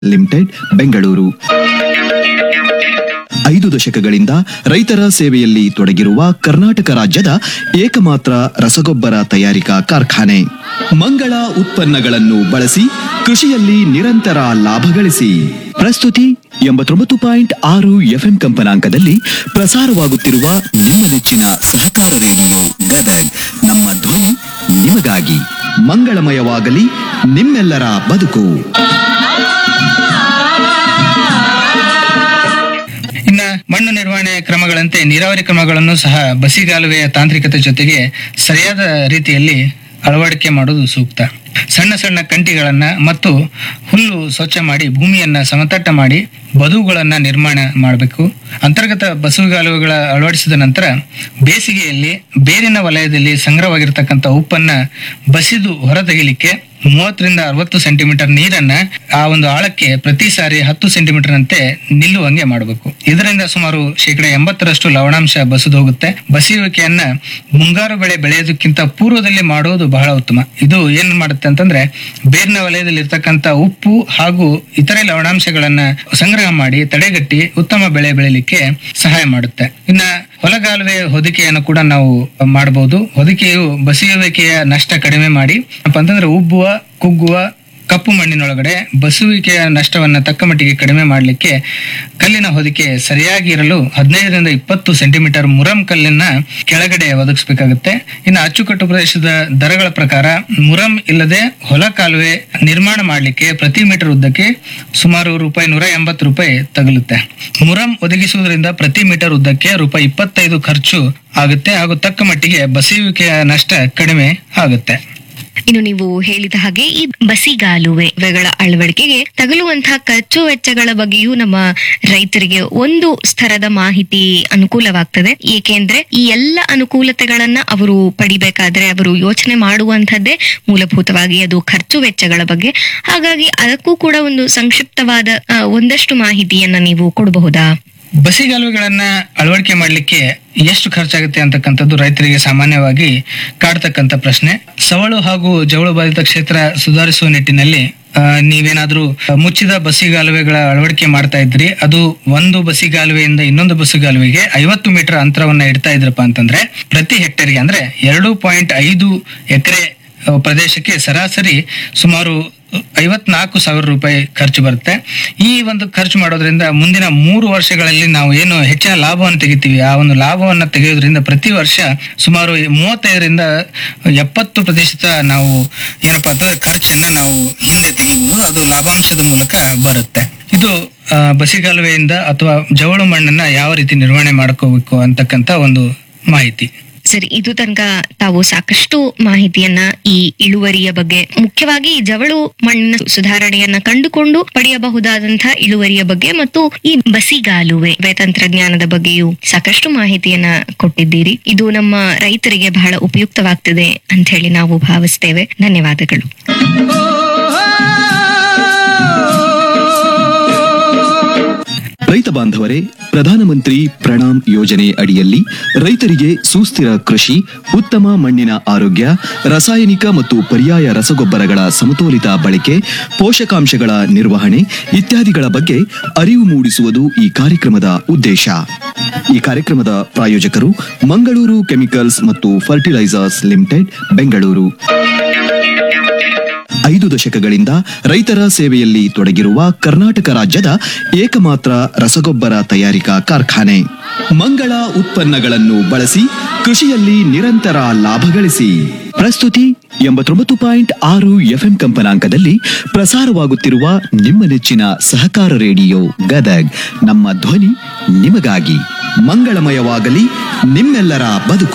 limited Bengaluru ಐದು ದಶಕಗಳಿಂದ ರೈತರ ಸೇವೆಯಲ್ಲಿ ತೊಡಗಿರುವ ಕರ್ನಾಟಕ ರಾಜ್ಯದ ಏಕಮಾತ್ರ ರಸಗೊಬ್ಬರ ತಯಾರಿಕಾ ಕಾರ್ಖಾನೆ ಮಂಗಳ ಉತ್ಪನ್ನಗಳನ್ನು ಬಳಸಿ ಕೃಷಿಯಲ್ಲಿ ನಿರಂತರ ಲಾಭ ಗಳಿಸಿ ಪ್ರಸ್ತುತಿ ಎಂಬತ್ತೊಂಬತ್ತು ಪಾಯಿಂಟ್ ಆರು ಎಫ್ಎಂ ಕಂಪನಾಂಕದಲ್ಲಿ ಪ್ರಸಾರವಾಗುತ್ತಿರುವ ನಿಮ್ಮ ನೆಚ್ಚಿನ ಸಹಕಾರ ರೇಡಿಯೋ ಗದಗ್ ನಮ್ಮ ಧ್ವನಿ ನಿಮಗಾಗಿ ಮಂಗಳಮಯವಾಗಲಿ ನಿಮ್ಮೆಲ್ಲರ ಬದುಕು ಇನ್ನ ಮಣ್ಣು ನಿರ್ವಹಣೆ ಕ್ರಮಗಳಂತೆ ನೀರಾವರಿ ಕ್ರಮಗಳನ್ನು ಸಹ ಬಸಿಗಾಲುವೆಯ ತಾಂತ್ರಿಕತೆ ಜೊತೆಗೆ ಸರಿಯಾದ ರೀತಿಯಲ್ಲಿ ಅಳವಡಿಕೆ ಮಾಡುವುದು ಸೂಕ್ತ ಸಣ್ಣ ಸಣ್ಣ ಕಂಟಿಗಳನ್ನ ಮತ್ತು ಹುಲ್ಲು ಸ್ವಚ್ಛ ಮಾಡಿ ಭೂಮಿಯನ್ನ ಸಮತಟ್ಟ ಮಾಡಿ ಬದುಗಳನ್ನ ನಿರ್ಮಾಣ ಮಾಡಬೇಕು ಅಂತರ್ಗತ ಬಸವುಗಾಲುವೆಗಳ ಅಳವಡಿಸಿದ ನಂತರ ಬೇಸಿಗೆಯಲ್ಲಿ ಬೇರಿನ ವಲಯದಲ್ಲಿ ಸಂಗ್ರಹವಾಗಿರ್ತಕ್ಕಂಥ ಉಪ್ಪನ್ನ ಬಸಿದು ಹೊರತೆಗಿಲಿಕ್ಕೆ ಮೂವತ್ತರಿಂದ ಅರವತ್ತು ಸೆಂಟಿಮೀಟರ್ ನೀರನ್ನ ಆ ಒಂದು ಆಳಕ್ಕೆ ಪ್ರತಿ ಸಾರಿ ಹತ್ತು ಸೆಂಟಿಮೀಟರ್ ಅಂತೆ ನಿಲ್ಲುವಂಗೆ ಮಾಡಬೇಕು ಇದರಿಂದ ಸುಮಾರು ಶೇಕಡ ಎಂಬತ್ತರಷ್ಟು ಲವಣಾಂಶ ಬಸಿದು ಹೋಗುತ್ತೆ ಬಸಿಯುವಿಕೆಯನ್ನ ಮುಂಗಾರು ಬೆಳೆ ಬೆಳೆಯೋದಕ್ಕಿಂತ ಪೂರ್ವದಲ್ಲಿ ಮಾಡುವುದು ಬಹಳ ಉತ್ತಮ ಇದು ಏನ್ ಮಾಡುತ್ತೆ ಅಂತಂದ್ರೆ ಬೇರಿನ ವಲಯದಲ್ಲಿ ಇರ್ತಕ್ಕಂಥ ಉಪ್ಪು ಹಾಗೂ ಇತರೆ ಲವಣಾಂಶಗಳನ್ನ ಸಂಗ್ರಹ ಮಾಡಿ ತಡೆಗಟ್ಟಿ ಉತ್ತಮ ಬೆಳೆ ಬೆಳಿಲಿಕ್ಕೆ ಸಹಾಯ ಮಾಡುತ್ತೆ ಇನ್ನ ಹೊಲಗಾಲುವೆ ಹೊದಿಕೆಯನ್ನು ಕೂಡ ನಾವು ಮಾಡಬಹುದು ಹೊದಿಕೆಯು ಬಸಿಯುವಿಕೆಯ ನಷ್ಟ ಕಡಿಮೆ ಮಾಡಿ ಏನಪ್ಪಾ ಅಂತಂದ್ರೆ ಉಬ್ಬುವ ಕುಗ್ಗುವ ಕಪ್ಪು ಮಣ್ಣಿನೊಳಗಡೆ ಬಸುವಿಕೆಯ ನಷ್ಟವನ್ನ ತಕ್ಕ ಮಟ್ಟಿಗೆ ಕಡಿಮೆ ಮಾಡಲಿಕ್ಕೆ ಕಲ್ಲಿನ ಹೊದಿಕೆ ಸರಿಯಾಗಿ ಇರಲು ಹದಿನೈದರಿಂದ ಇಪ್ಪತ್ತು ಸೆಂಟಿಮೀಟರ್ ಮುರಂ ಕಲ್ಲನ್ನ ಕೆಳಗಡೆ ಒದಗಿಸಬೇಕಾಗುತ್ತೆ ಇನ್ನು ಅಚ್ಚುಕಟ್ಟು ಪ್ರದೇಶದ ದರಗಳ ಪ್ರಕಾರ ಮುರಂ ಇಲ್ಲದೆ ಹೊಲ ಕಾಲುವೆ ನಿರ್ಮಾಣ ಮಾಡಲಿಕ್ಕೆ ಪ್ರತಿ ಮೀಟರ್ ಉದ್ದಕ್ಕೆ ಸುಮಾರು ರೂಪಾಯಿ ನೂರ ಎಂಬತ್ತು ರೂಪಾಯಿ ತಗಲುತ್ತೆ ಮುರಂ ಒದಗಿಸುವುದರಿಂದ ಪ್ರತಿ ಮೀಟರ್ ಉದ್ದಕ್ಕೆ ರೂಪಾಯಿ ಇಪ್ಪತ್ತೈದು ಖರ್ಚು ಆಗುತ್ತೆ ಹಾಗೂ ತಕ್ಕ ಮಟ್ಟಿಗೆ ಬಸಿಯುವಿಕೆಯ ನಷ್ಟ ಕಡಿಮೆ ಆಗುತ್ತೆ ಇನ್ನು ನೀವು ಹೇಳಿದ ಹಾಗೆ ಈ ಬಸಿಗಾಲುವೆಗಳ ಅಳವಡಿಕೆಗೆ ತಗಲುವಂತಹ ಖರ್ಚು ವೆಚ್ಚಗಳ ಬಗ್ಗೆಯೂ ನಮ್ಮ ರೈತರಿಗೆ ಒಂದು ಸ್ತರದ ಮಾಹಿತಿ ಅನುಕೂಲವಾಗ್ತದೆ ಏಕೆಂದ್ರೆ ಈ ಎಲ್ಲ ಅನುಕೂಲತೆಗಳನ್ನ ಅವರು ಪಡಿಬೇಕಾದ್ರೆ ಅವರು ಯೋಚನೆ ಮಾಡುವಂತದ್ದೇ ಮೂಲಭೂತವಾಗಿ ಅದು ಖರ್ಚು ವೆಚ್ಚಗಳ ಬಗ್ಗೆ ಹಾಗಾಗಿ ಅದಕ್ಕೂ ಕೂಡ ಒಂದು ಸಂಕ್ಷಿಪ್ತವಾದ ಆ, ಒಂದಷ್ಟು ಮಾಹಿತಿಯನ್ನ ನೀವು ಕೊಡಬಹುದಾ ಬಸಿಗಾಲುವೆಗಳನ್ನ ಅಳವಡಿಕೆ ಮಾಡಲಿಕ್ಕೆ ಎಷ್ಟು ಖರ್ಚಾಗುತ್ತೆ ಅಂತಕ್ಕಂಥದ್ದು ರೈತರಿಗೆ ಸಾಮಾನ್ಯವಾಗಿ ಕಾಡ್ತಕ್ಕಂಥ ಪ್ರಶ್ನೆ ಸವಳು ಹಾಗೂ ಜವಳು ಬಾಧಿತ ಕ್ಷೇತ್ರ ಸುಧಾರಿಸುವ ನಿಟ್ಟಿನಲ್ಲಿ ಆ, ನೀವೇನಾದ್ರೂ ಮುಚ್ಚಿದ ಬಸಿಗಾಲುವೆಗಳ ಅಳವಡಿಕೆ ಮಾಡ್ತಾ ಇದ್ರಿ ಅದು ಒಂದು ಬಸಿಗಾಲುವೆಯಿಂದ ಇನ್ನೊಂದು ಬಸಿಗಾಲುವೆಗೆ ಐವತ್ತು ಮೀಟರ್ ಅಂತರವನ್ನ ಇಡ್ತಾ ಇದ್ರಪ್ಪ ಅಂತಂದ್ರೆ ಪ್ರತಿ ಹೆಕ್ಟೇರ್ಗೆ ಅಂದ್ರೆ ಎರಡು ಪಾಯಿಂಟ್ ಐದು ಎಕರೆ ಪ್ರದೇಶಕ್ಕೆ ಸರಾಸರಿ ಸುಮಾರು ಐವತ್ನಾಲ್ಕು ಸಾವಿರ ರೂಪಾಯಿ ಖರ್ಚು ಬರುತ್ತೆ ಈ ಒಂದು ಖರ್ಚು ಮಾಡೋದ್ರಿಂದ ಮುಂದಿನ ಮೂರು ವರ್ಷಗಳಲ್ಲಿ ನಾವು ಏನು ಹೆಚ್ಚಿನ ಲಾಭವನ್ನು ತೆಗಿತೀವಿ ಆ ಒಂದು ಲಾಭವನ್ನು ತೆಗೆಯೋದ್ರಿಂದ ಪ್ರತಿ ವರ್ಷ ಸುಮಾರು ಮೂವತ್ತೈದರಿಂದ ಎಪ್ಪತ್ತು ಪ್ರತಿಶತ ನಾವು ಏನಪ್ಪಾ ಅಂತಂದ್ರೆ ಖರ್ಚನ್ನ ನಾವು ಹಿಂದೆ ತೆಗಿಬಹುದು ಅದು ಲಾಭಾಂಶದ ಮೂಲಕ ಬರುತ್ತೆ ಇದು ಆ, ಬಸಿಗಾಲುವೆಯಿಂದ ಅಥವಾ ಜವಳು ಮಣ್ಣನ್ನ ಯಾವ ರೀತಿ ನಿರ್ವಹಣೆ ಮಾಡ್ಕೋಬೇಕು ಅಂತಕ್ಕಂತ ಒಂದು ಮಾಹಿತಿ ಸರಿ ಇದು ತನಕ ತಾವು ಸಾಕಷ್ಟು ಮಾಹಿತಿಯನ್ನ ಈ ಇಳುವರಿಯ ಬಗ್ಗೆ ಮುಖ್ಯವಾಗಿ ಈ ಜವಳು ಮಣ್ಣಿನ ಸುಧಾರಣೆಯನ್ನ ಕಂಡುಕೊಂಡು ಪಡೆಯಬಹುದಾದಂತಹ ಇಳುವರಿಯ ಬಗ್ಗೆ ಮತ್ತು ಈ ಬಸಿಗಾಲುವೆ ತಂತ್ರಜ್ಞಾನದ ಬಗ್ಗೆಯೂ ಸಾಕಷ್ಟು ಮಾಹಿತಿಯನ್ನ ಕೊಟ್ಟಿದ್ದೀರಿ ಇದು ನಮ್ಮ ರೈತರಿಗೆ ಬಹಳ ಉಪಯುಕ್ತವಾಗ್ತದೆ ಅಂತ ಹೇಳಿ ನಾವು ಭಾವಿಸ್ತೇವೆ ಧನ್ಯವಾದಗಳು ರೈತ ಬಾಂಧವರೇ ಪ್ರಧಾನಮಂತ್ರಿ ಪ್ರಣಾಮ್ ಯೋಜನೆ ಅಡಿಯಲ್ಲಿ ರೈತರಿಗೆ ಸುಸ್ಥಿರ ಕೃಷಿ ಉತ್ತಮ ಮಣ್ಣಿನ ಆರೋಗ್ಯ ರಾಸಾಯನಿಕ ಮತ್ತು ಪರ್ಯಾಯ ರಸಗೊಬ್ಬರಗಳ ಸಮತೋಲಿತ ಬಳಕೆ ಪೋಷಕಾಂಶಗಳ ನಿರ್ವಹಣೆ ಇತ್ಯಾದಿಗಳ ಬಗ್ಗೆ ಅರಿವು ಮೂಡಿಸುವುದು ಈ ಕಾರ್ಯಕ್ರಮದ ಉದ್ದೇಶ ಈ ಕಾರ್ಯಕ್ರಮದ ಪ್ರಾಯೋಜಕರು ಮಂಗಳೂರು ಕೆಮಿಕಲ್ಸ್ ಮತ್ತು ಫರ್ಟಿಲೈಸರ್ಸ್ ಲಿಮಿಟೆಡ್ ಬೆಂಗಳೂರು ಐದು ದಶಕಗಳಿಂದ ರೈತರ ಸೇವೆಯಲ್ಲಿ ತೊಡಗಿರುವ ಕರ್ನಾಟಕ ರಾಜ್ಯದ ಏಕಮಾತ್ರ ರಸಗೊಬ್ಬರ ತಯಾರಿಕಾ ಕಾರ್ಖಾನೆ ಮಂಗಳ ಉತ್ಪನ್ನಗಳನ್ನು ಬಳಸಿ ಕೃಷಿಯಲ್ಲಿ ನಿರಂತರ ಲಾಭ ಗಳಿಸಿ ಪ್ರಸ್ತುತಿ ಎಂಬತ್ತೊಂಬತ್ತು ಪಾಯಿಂಟ್ ಆರು ಎಫ್ಎಂ ಕಂಪನಾಂಕದಲ್ಲಿ ಪ್ರಸಾರವಾಗುತ್ತಿರುವ ನಿಮ್ಮ ನೆಚ್ಚಿನ ಸಹಕಾರ ರೇಡಿಯೋ ಗದಗ್ ನಮ್ಮ ಧ್ವನಿ ನಿಮಗಾಗಿ ಮಂಗಳಮಯವಾಗಲಿ ನಿಮ್ಮೆಲ್ಲರ ಬದುಕು